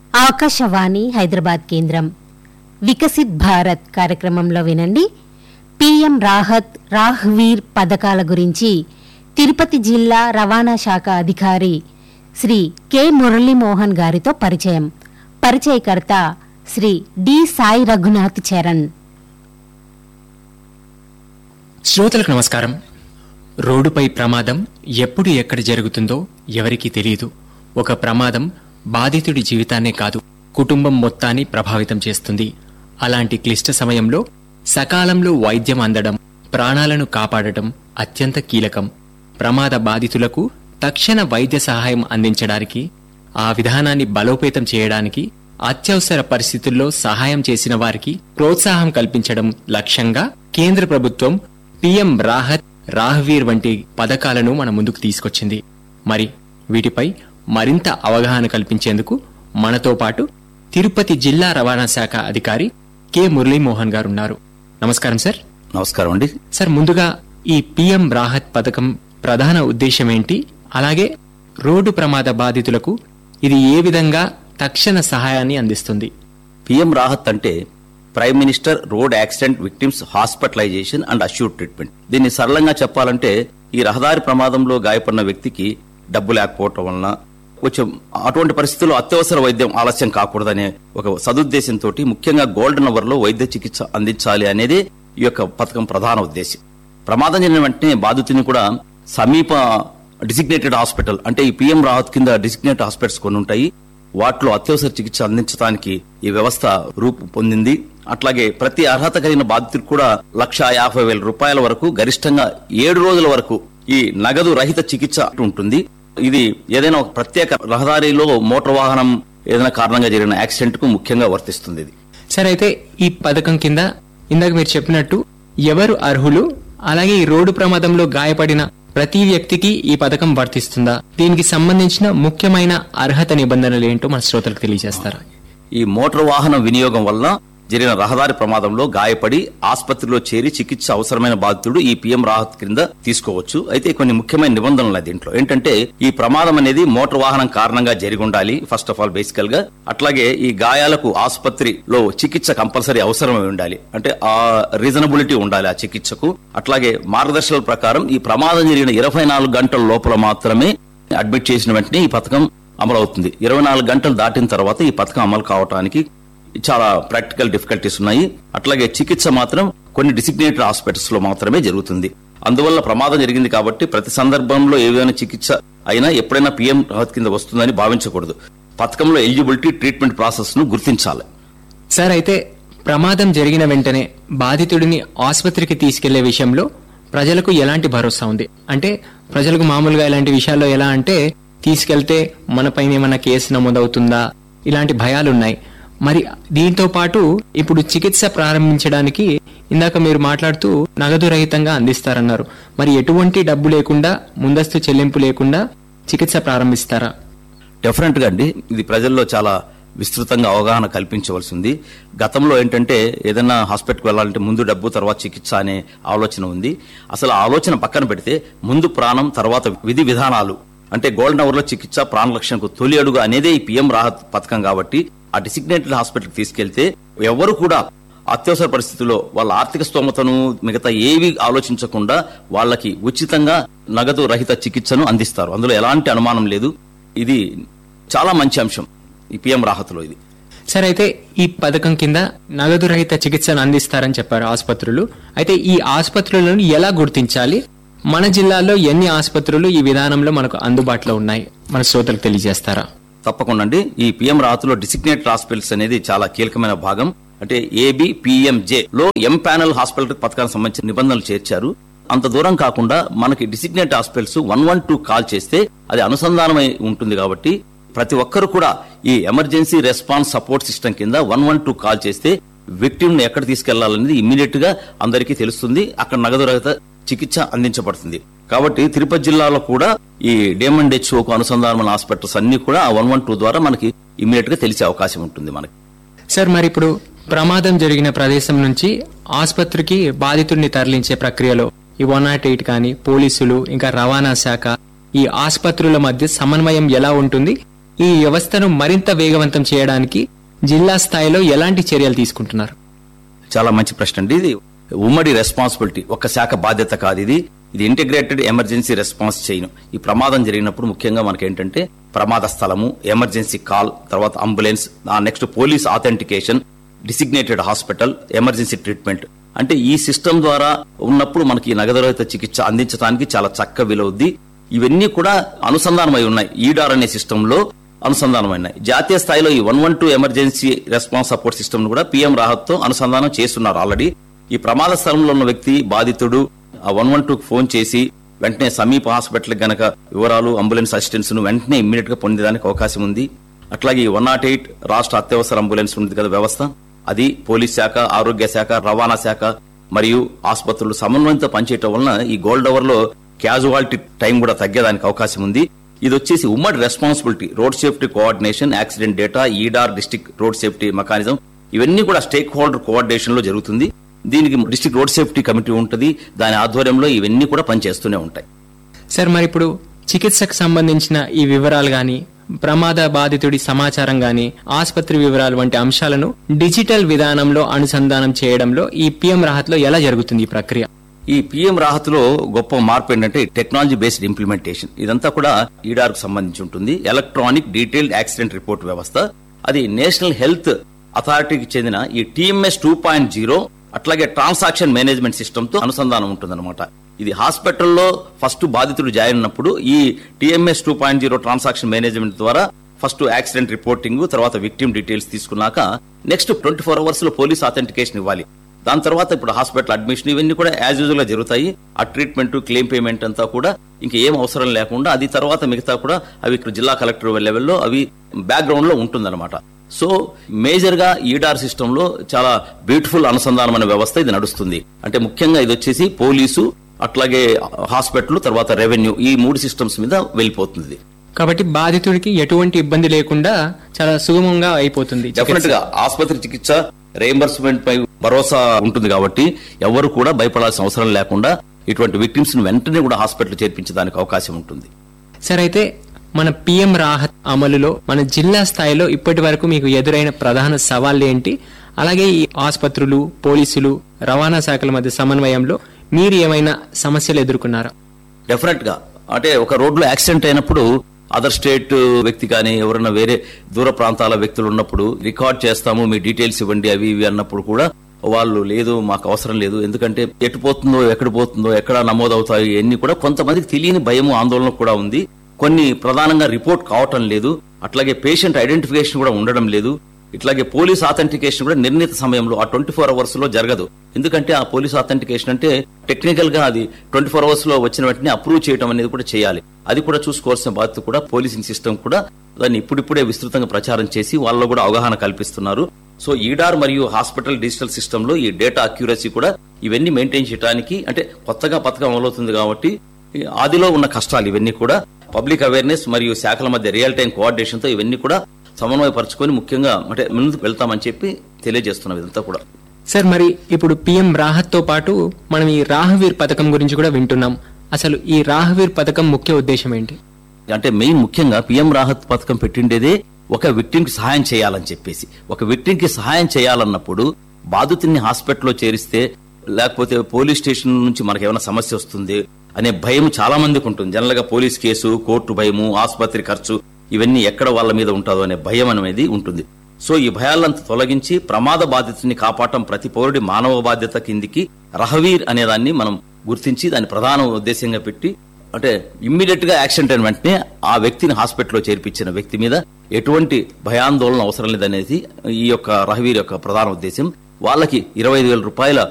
ఆకాశవాణి హైదరాబాద్ కేంద్రం వికసిత్ భారత్ కార్యక్రమంలో వినండి పీఎం రాహత్ రాహ్వీర్ పథకాల గురించి తిరుపతి జిల్లా రవాణా శాఖ అధికారి శ్రీ కె మురళీమోహన్ గారితో పరిచయం పరిచయకర్త శ్రీ డి సాయి రఘునాథ్ చరణ్ శ్రోతలకు నమస్కారం రోడ్డుపై ప్రమాదం ఎప్పుడు ఎక్కడ జరుగుతుందో ఎవరికీ తెలియదు ఒక ప్రమాదం బాధితుడి జీవితాన్నే కాదు కుటుంబం మొత్తాన్ని ప్రభావితం చేస్తుంది అలాంటి క్లిష్ట సమయంలో సకాలంలో వైద్యం అందడం ప్రాణాలను కాపాడటం అత్యంత కీలకం ప్రమాద బాధితులకు తక్షణ వైద్య సహాయం అందించడానికి ఆ విధానాన్ని బలోపేతం చేయడానికి అత్యవసర పరిస్థితుల్లో సహాయం చేసిన వారికి ప్రోత్సాహం కల్పించడం లక్ష్యంగా కేంద్ర ప్రభుత్వం పీఎం రాహత్ రాహ్వీర్ వంటి పథకాలను మన ముందుకు తీసుకొచ్చింది మరి వీటిపై మరింత అవగాహన కల్పించేందుకు మనతో పాటు తిరుపతి జిల్లా రవాణా శాఖ అధికారి కె మురళీమోహన్ గారు ఉన్నారు నమస్కారం సార్ నమస్కారం అండి సార్ ముందుగా ఈ పీఎం రాహత్ పథకం ప్రధాన ఉద్దేశం ఏంటి అలాగే రోడ్డు ప్రమాద బాధితులకు ఇది ఏ విధంగా తక్షణ సహాయాన్ని అందిస్తుంది పిఎం రాహత్ అంటే prime minister road accident victims hospitalisation and assure treatment దీన్ని సరళంగా చెప్పాలంటే ఈ రహదారి ప్రమాదంలో గాయపడిన వ్యక్తికి డబ్బు లేకపోవటం వలన కొంచెం అటువంటి పరిస్థితుల్లో అత్యవసర వైద్యం ఆలస్యం కాకూడదనే ఒక సదుద్దేశంతో ముఖ్యంగా గోల్డెన్ అవర్ లో వైద్య చికిత్స అందించాలి అనేది ఈ యొక్క పథకం ప్రధాన ఉద్దేశం ప్రమాదం జరిగిన వెంటనే బాధితుని కూడా సమీప డిసిగ్నేటెడ్ హాస్పిటల్ అంటే ఈ పిఎం రాహత్ కింద డిసిగ్నేటెడ్ హాస్పిటల్స్ కొన్ని ఉంటాయి వాటిలో అత్యవసర చికిత్స అందించడానికి ఈ వ్యవస్థ రూపు పొందింది అట్లాగే ప్రతి అర్హత కలిగిన బాధితుడికి కూడా లక్ష యాభై వేల రూపాయల వరకు గరిష్టంగా ఏడు రోజుల వరకు ఈ నగదు రహిత చికిత్స ఉంటుంది ఇది ఏదైనా ఒక ప్రత్యేక రహదారిలో మోటార్ వాహనం ఏదైనా కారణంగా జరిగిన యాక్సిడెంట్ కు ముఖ్యంగా వర్తిస్తుంది ఇది సార్ అయితే ఈ పథకం కింద ఇందాక మీరు చెప్పినట్టు ఎవరు అర్హులు అలాగే ఈ రోడ్డు ప్రమాదంలో గాయపడిన ప్రతి వ్యక్తికి ఈ పథకం వర్తిస్తుందా దీనికి సంబంధించిన ముఖ్యమైన అర్హత నిబంధనలు ఏంటో మన శ్రోతలకు తెలియజేస్తారా ఈ మోటార్ వాహన వినియోగం వల్ల జరిగిన రహదారి ప్రమాదంలో గాయపడి ఆసుపత్రిలో చేరి చికిత్స అవసరమైన బాధితుడు ఈ పిఎం రాహత్ కింద తీసుకోవచ్చు అయితే కొన్ని ముఖ్యమైన నిబంధనలు ఉన్నాయి దీంట్లో ఏంటంటే ఈ ప్రమాదం అనేది మోటార్ వాహనం కారణంగా జరిగి ఉండాలి ఫస్ట్ ఆఫ్ ఆల్ బేసికల్ గా అట్లాగే ఈ గాయాలకు ఆసుపత్రిలో చికిత్స కంపల్సరీ అవసరమై ఉండాలి అంటే ఆ రీజనబిలిటీ ఉండాలి ఆ చికిత్సకు అట్లాగే మార్గదర్శకాల ప్రకారం ఈ ప్రమాదం జరిగిన ఇరవై నాలుగు గంటల లోపల మాత్రమే అడ్మిట్ చేసిన వెంటనే ఈ పథకం అమలు అవుతుంది ఇరవై నాలుగు గంటలు దాటిన తర్వాత ఈ పథకం అమలు కావడానికి చాలా ప్రాక్టికల్ డిఫికల్టీస్ ఉన్నాయి అట్లాగే చికిత్స మాత్రం కొన్ని డిసిగ్నేటెడ్ హాస్పిటల్స్ లో మాత్రమే జరుగుతుంది అందువల్ల ప్రమాదం జరిగింది కాబట్టి ప్రతి సందర్భంలో ఏ విధమైన చికిత్స అయినా ఎప్పుడైనా పిఎం రాహత్ కింద వస్తుందని భావించకూడదు పథకంలో ఎలిజిబిలిటీ ట్రీట్మెంట్ ప్రాసెస్ ను గుర్తించాలి సార్ అయితే ప్రమాదం జరిగిన వెంటనే బాధితుడిని ఆసుపత్రికి తీసుకెళ్లే విషయంలో ప్రజలకు ఎలాంటి భరోసా ఉంది అంటే ప్రజలకు మామూలుగా ఇలాంటి విషయాల్లో ఎలా అంటే తీసుకెళ్తే మనపైన ఏమైనా కేసు నమోదవుతుందా ఇలాంటి భయాలున్నాయి మరి దీంతో పాటు ఇప్పుడు చికిత్స ప్రారంభించడానికి ఇందాక మీరు మాట్లాడుతూ నగదు రహితంగా అందిస్తారన్నారు మరి ఎటువంటి డబ్బు లేకుండా ముందస్తు చెల్లింపు లేకుండా చికిత్స ప్రారంభిస్తారా డెఫినెట్ గా అండి ఇది ప్రజల్లో చాలా విస్తృతంగా అవగాహన కల్పించవలసి ఉంది గతంలో ఏంటంటే ఏదైనా హాస్పిటల్కి వెళ్ళాలంటే ముందు డబ్బు తర్వాత చికిత్స అనే ఆలోచన ఉంది అసలు ఆ ఆలోచన పక్కన పెడితే ముందు ప్రాణం తర్వాత విధి విధానాలు అంటే గోల్డెన్ అవర్ లో చికిత్స ప్రాణరక్షణకు తొలి అడుగు అనేదే ఈ పిఎం రాహత్ పథకం కాబట్టి ఆ డిసిగ్నేటెడ్ హాస్పిటల్కి తీసుకెళ్తే ఎవరు కూడా అత్యవసర పరిస్థితుల్లో వాళ్ళ ఆర్థిక స్తోమతను మిగతా ఏవి ఆలోచించకుండా వాళ్ళకి ఉచితంగా నగదు రహిత చికిత్సను అందిస్తారు అందులో ఎలాంటి అనుమానం లేదు ఇది చాలా మంచి అంశం ఈ పిఎం రాహత్లో ఇది సరే అయితే ఈ పథకం కింద నగదు రహిత చికిత్సను అందిస్తారని చెప్పారు ఆసుపత్రులు అయితే ఈ ఆసుపత్రులను ఎలా గుర్తించాలి మన జిల్లాలో ఎన్ని ఆసుపత్రులు ఈ విధానంలో మనకు అందుబాటులో ఉన్నాయి మన శ్రోతలకు తెలియజేస్తారా తప్పకుండా అండి ఈ పిఎం రాహత్లో డిసిగ్నేటెడ్ హాస్పిటల్స్ అనేది చాలా కీలకమైన భాగం అంటే ఏబి పిఎంజే లో ఎం ప్యానల్ హాస్పిటల్ పథకానికి సంబంధించిన నిబంధనలు చేర్చారు అంత దూరం కాకుండా మనకి designate hospitals one one two call చేస్తే అది అనుసంధానమై ఉంటుంది కాబట్టి ప్రతి ఒక్కరు కూడా ఈ ఎమర్జెన్సీ రెస్పాన్స్ సపోర్ట్ సిస్టమ్ కింద వన్ వన్ టూ కాల్ చేస్తే విక్టిమ్ ను ఎక్కడ తీసుకెళ్లాలనేది ఇమ్మీడియట్ గా అందరికీ తెలుస్తుంది అక్కడ నగదు రహిత చికిత్స అందించబడుతుంది కాబట్టి తిరుపతి జిల్లాలో కూడా ఈ డేమండ్ హెచ్ఓకు అనుసంధానమైన హాస్పిటల్స్ అన్ని కూడా వన్ వన్ టూ ద్వారా మనకి ఇమ్మీడియట్ గా తెలిసే అవకాశం ఉంటుంది మనకి సార్ మరి ఇప్పుడు ప్రమాదం జరిగిన ప్రదేశం నుంచి ఆసుపత్రికి బాధితుడిని తరలించే ప్రక్రియలో ఈ వన్ నాట్ ఎయిట్ కానీ పోలీసులు ఇంకా రవాణా శాఖ ఈ ఆసుపత్రుల మధ్య సమన్వయం ఎలా ఉంటుంది ఈ వ్యవస్థను మరింత వేగవంతం చేయడానికి జిల్లా స్థాయిలో ఎలాంటి చర్యలు తీసుకుంటున్నారు చాలా మంచి ప్రశ్న అండి ఇది ఉమ్మడి రెస్పాన్సిబిలిటీ ఒక శాఖ బాధ్యత కాదు ఇది ఇది ఇంటిగ్రేటెడ్ ఎమర్జెన్సీ రెస్పాన్స్ చేయను ఈ ప్రమాదం జరిగినప్పుడు ముఖ్యంగా మనకి ఏంటంటే ప్రమాద స్థలము ఎమర్జెన్సీ కాల్ తర్వాత అంబులెన్స్ ఆ next police authentication designated hospital emergency treatment అంటే ఈ సిస్టమ్ ద్వారా ఉన్నప్పుడు మనకి ఈ నగదురహిత చికిత్స అందించడానికి చాలా చక్క విలువద్ది ఇవన్నీ కూడా అనుసంధానమై ఉన్నాయి ఈడార్ అనే సిస్టమ్ లో అనుసంధానమైనాయి జాతీయ స్థాయిలో ఈ one one two emergency response support system కూడా పీఎం రాహత్ తో అనుసంధానం చేస్తున్నారు ఆల్రెడీ ఈ ప్రమాద స్థలంలో ఉన్న వ్యక్తి బాధితుడు ఆ వన్ వన్ టూ ఫోన్ చేసి వెంటనే సమీప హాస్పిటల్ గనక వివరాలు అంబులెన్స్ అసిస్టెన్స్ ను వెంటనే ఇమ్మీడియట్ గా పొందేదానికి అవకాశం ఉంది అట్లాగే వన్ నాట్ ఎయిట్ రాష్ట్ర అత్యవసర అంబులెన్స్ ఉంది కదా వ్యవస్థ అది పోలీస్ శాఖ ఆరోగ్య శాఖ రవాణా శాఖ మరియు ఆసుపత్రులు సమన్వయంతో పనిచేయటం వలన ఈ గోల్డ్ అవర్ లో క్యాజువాలిటీ టైం కూడా తగ్గేదానికి అవకాశం ఉంది ఇది వచ్చేసి ఉమ్మడి responsibility road safety coordination accident data eDAR district road safety mechanism ఇవన్నీ కూడా స్టేక్ హోల్డర్ కోఆర్డినేషన్ లో జరుగుతుంది దీనికి డిస్టిక్ రోడ్ సేఫ్టీ కమిటీ ఉంటుంది దాని ఆధ్వర్యంలో ఇవన్నీ కూడా పనిచేస్తూనే ఉంటాయి సార్ మరి ఇప్పుడు చికిత్సకు సంబంధించిన ఈ వివరాలు గాని ప్రమాద బాధితుడి సమాచారం గాని ఆసుపత్రి వివరాలు వంటి అంశాలను డిజిటల్ విధానంలో అనుసంధానం చేయడంలో ఈ పిఎం రాహత్ లో ఎలా జరుగుతుంది ఈ ప్రక్రియ ఈ పిఎం రాహత్లో గొప్ప మార్పు ఏంటంటే టెక్నాలజీ బేస్డ్ ఇంప్లిమెంటేషన్ ఇదంతా కూడా ఈడార్ కు సంబంధించి ఉంటుంది ఎలక్ట్రానిక్ డీటెయిల్డ్ యాక్సిడెంట్ రిపోర్ట్ వ్యవస్థ అది నేషనల్ హెల్త్ అథారిటీకి చెందిన ఈ టీఎంఎస్ టూ పాయింట్ జీరో అట్లాగే ట్రాన్సాక్షన్ మేనేజ్మెంట్ సిస్టమ్ తో అనుసంధానం ఉంటుందన్నమాట ఇది హాస్పిటల్లో ఫస్ట్ బాధితుడు జాయిన్ అయినప్పుడు ఈ TMS two point zero transaction management ద్వారా ఫస్ట్ యాక్సిడెంట్ రిపోర్టింగ్ తర్వాత విక్టిమ్ డీటెయిల్స్ తీసుకున్నాక నెక్స్ట్ ట్వంటీ ఫోర్ అవర్స్ లో పోలీస్ ఆథెంటికేషన్ ఇవ్వాలి దాని తర్వాత ఇప్పుడు హాస్పిటల్ అడ్మిషన్ ఇవన్నీ కూడా యాజ్ యూజువల్ గా జరుగుతాయి ఆ ట్రీట్మెంట్ క్లెయిమ్ పేమెంట్ అంతా కూడా ఇంకా ఏం అవసరం లేకుండా అది తర్వాత మిగతా కూడా అవి ఇక్కడ జిల్లా కలెక్టర్ లెవెల్లో అవి బ్యాక్గ్రౌండ్ లో ఉంటుందన్నమాట సో మేజర్ గా ఈడార్ సిస్టమ్ లో చాలా బ్యూటిఫుల్ అనుసంధానం అనే వ్యవస్థ ఇది నడుస్తుంది అంటే ముఖ్యంగా ఇది వచ్చేసి పోలీసు అట్లాగే హాస్పిటల్ తర్వాత రెవెన్యూ ఈ మూడు సిస్టమ్స్ మీద వెళ్ళిపోతుంది కాబట్టి బాధితుడికి ఎటువంటి ఇబ్బంది లేకుండా చాలా సుగమంగా అయిపోతుంది చికిత్స. డెఫినెట్ గా ఆసుపత్రి చికిత్స రియంబర్స్మెంట్ పై భరోసా ఉంటుంది కాబట్టి ఎవరు కూడా భయపడాల్సిన అవసరం లేకుండా ఇటువంటి విక్టిమ్స్ ను వెంటనే కూడా హాస్పిటల్ చేర్పించడానికి అవకాశం ఉంటుంది సరే అయితే మన పిఎం రాహత్ అమలులో మన జిల్లా స్థాయిలో ఇప్పటి వరకు మీకు ఎదురైన ప్రధాన సవాళ్లు ఏంటి అలాగే ఈ ఆసుపత్రులు పోలీసులు రవాణా శాఖల మధ్య సమన్వయంలో మీరు ఏమైనా సమస్యలు ఎదుర్కొన్నారా డెఫినెట్ గా అంటే ఒక రోడ్లో యాక్సిడెంట్ అయినప్పుడు అదర్ స్టేట్ వ్యక్తి కానీ ఎవరైనా వేరే దూర ప్రాంతాల వ్యక్తులు ఉన్నప్పుడు రికార్డ్ చేస్తాము మీ డీటెయిల్స్ ఇవ్వండి అవి ఇవి అన్నప్పుడు కూడా వాళ్ళు లేదు మాకు అవసరం లేదు ఎందుకంటే ఎటు పోతుందో ఎక్కడ పోతుందో ఎక్కడ నమోదవుతాయి ఇవన్నీ కూడా కొంతమందికి తెలియని భయము ఆందోళన కూడా ఉంది కొన్ని ప్రధానంగా రిపోర్ట్ కావటం లేదు అట్లాగే పేషెంట్ ఐడెంటిఫికేషన్ కూడా ఉండడం లేదు ఇట్లాగే పోలీస్ ఆథెంటికేషన్ కూడా నిర్ణీత సమయంలో ఆ ట్వంటీ ఫోర్ అవర్స్ లో జరగదు ఎందుకంటే ఆ పోలీస్ ఆథెంటికేషన్ అంటే టెక్నికల్ గా అది ట్వంటీ ఫోర్ అవర్స్ లో వచ్చిన వెంటనే అప్రూవ్ చేయడం అనేది కూడా చేయాలి అది కూడా చూసుకోవాల్సిన బాధ్యత కూడా పోలీసింగ్ సిస్టమ్ కూడా దాన్ని ఇప్పుడిప్పుడే విస్తృతంగా ప్రచారం చేసి వాళ్ళలో కూడా అవగాహన కల్పిస్తున్నారు సో ఈడార్ మరియు హాస్పిటల్ డిజిటల్ సిస్టమ్ లో ఈ డేటా అక్యూరసీ కూడా ఇవన్నీ మెయింటైన్ చేయడానికి అంటే కొత్తగా పథకం అమలవుతుంది కాబట్టి ఈ ఆదిలో ఉన్న కష్టాలు ఇవన్నీ కూడా పబ్లిక్ అవేర్నెస్ మరియు శాఖల మధ్య రియల్ టైం కోఆర్డినేషన్ తో ఇవన్నీ కూడా సమన్వయపరచుకొని ముఖ్యంగా అంటే ముందుకు వెళ్తామని చెప్పి తెలియజేస్తున్నాం ఇదంతా కూడా సార్ మరి ఇప్పుడు పిఎం రాహత్ తో పాటు మనం ఈ రాహవీర్ పథకం గురించి కూడా వింటున్నాం అసలు ఈ రాహవీర్ పథకం ముఖ్య ఉద్దేశం ఏంటి అంటే మెయిన్ ముఖ్యంగా పిఎం రాహత్ పథకం పెట్టిండేదే ఒక victim కి సహాయం చేయాలని చెప్పేసి ఒక victim కి సహాయం చేయాలన్నప్పుడు బాధితుడిని హాస్పిటల్లో చేరిస్తే లేకపోతే పోలీస్ స్టేషన్ నుంచి మనకి ఏమైనా సమస్య వస్తుంది అనే భయం చాలా మందికి ఉంటుంది జనరల్ గా పోలీస్ కేసు కోర్టు భయము ఆసుపత్రి ఖర్చు ఇవన్నీ ఎక్కడ వాళ్ళ మీద ఉంటుందో అనే భయం అనేది ఉంటుంది సో ఈ భయాలంతా తొలగించి ప్రమాద బాధితుని కాపాడటం ప్రతి పౌరుడి మానవ బాధ్యత కిందికి రహవీర్ అనే దాన్ని మనం గుర్తించి దాని ప్రధాన ఉద్దేశంగా పెట్టి అంటే ఇమ్మీడియట్ గా యాక్సిడెంట్ అయిన వెంటనే ఆ వ్యక్తిని హాస్పిటల్లో చేర్పించిన వ్యక్తి మీద ఎటువంటి భయాందోళన అవసరం లేదనేది ఈ యొక్క రహవీర్ యొక్క ప్రధాన ఉద్దేశం వాళ్ళకి ఇరవై ఐదు వేల రూపాయల